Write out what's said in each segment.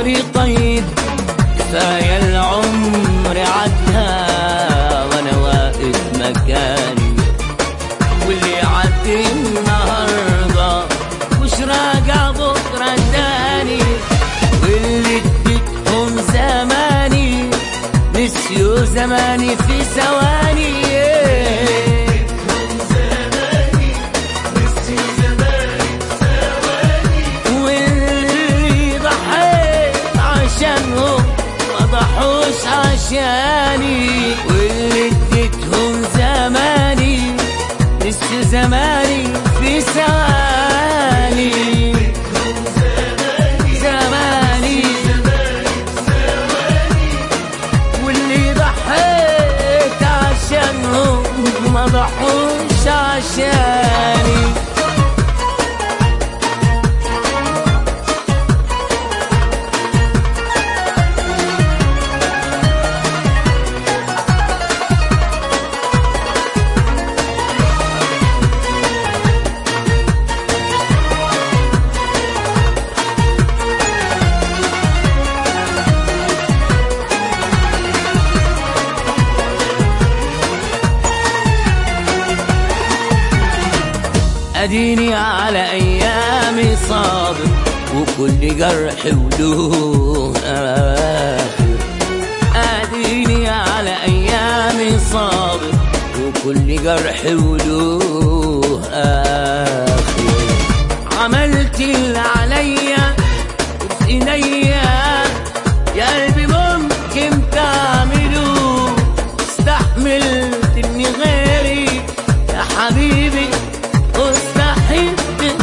في قيد كفاية العمر عدها وانا واقف مكاني واللي عدي النهارده مش راجع بكره تاني واللي اديتهم زماني نسيوا زماني في ثواني واللي ضحيت عشانهم ما ضحوش عشاني واللي اديتهم زماني نسيوا زماني في ثواني زماني واللي ضحيت عشانهم ما ضحوش عشاني اديني على ايامي صابر وكل جرح وله اخر اديني على ايامي صابر وكل جرح وله اخر عملت اللي عليا وفي ايديا يا قلبي ممكن تعمله استحملت اني غيري يا حبيبي مستحيل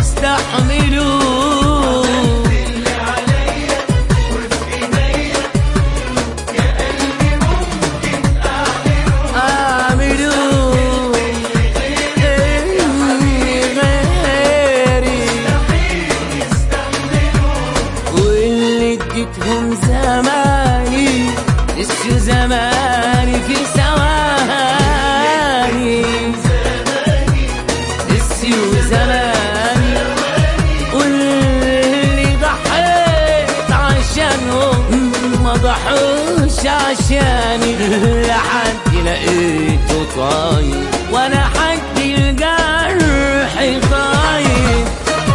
تستحملوا اعملوا إني غيري واللي اديتهم زماني نسيوا زماني في ثواني نسيوا زماني واللي ضحيت عشانهم ما ضحوش عشاني لحد لقيته طاير وانا حد الجرح طاير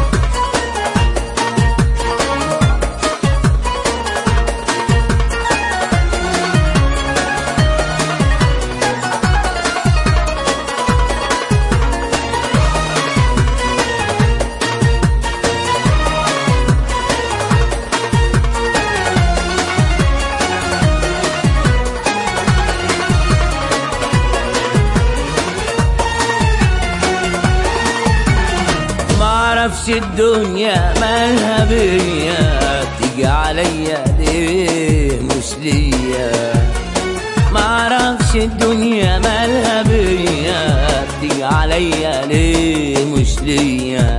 معرفش الدنيا مالها بيا تيجي عليا ليه مش ليا معرفش الدنيا مالها بيا تيجي عليا ليه مش ليا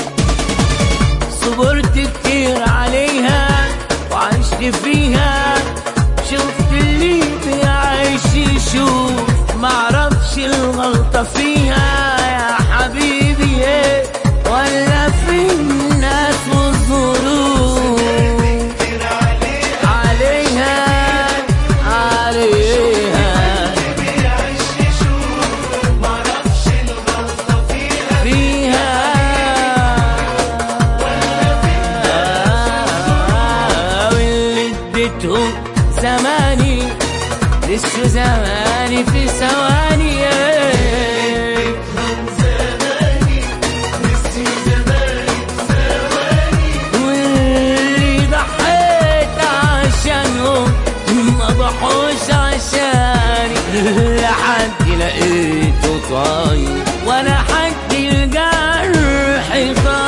صبرت كتير عليها وعشت فيها شفت اللي بيعيش يشوف معرفش الغلطة فيها يا حبيبي إيه ولا في الناس والظروف عليها عليها فيها واللي اديتهم زماني لسه زماني في ثواني واللي ضحيت عشانهم ما ضحوش عشاني لحد لقيته طاير وانا حد الجرح طاير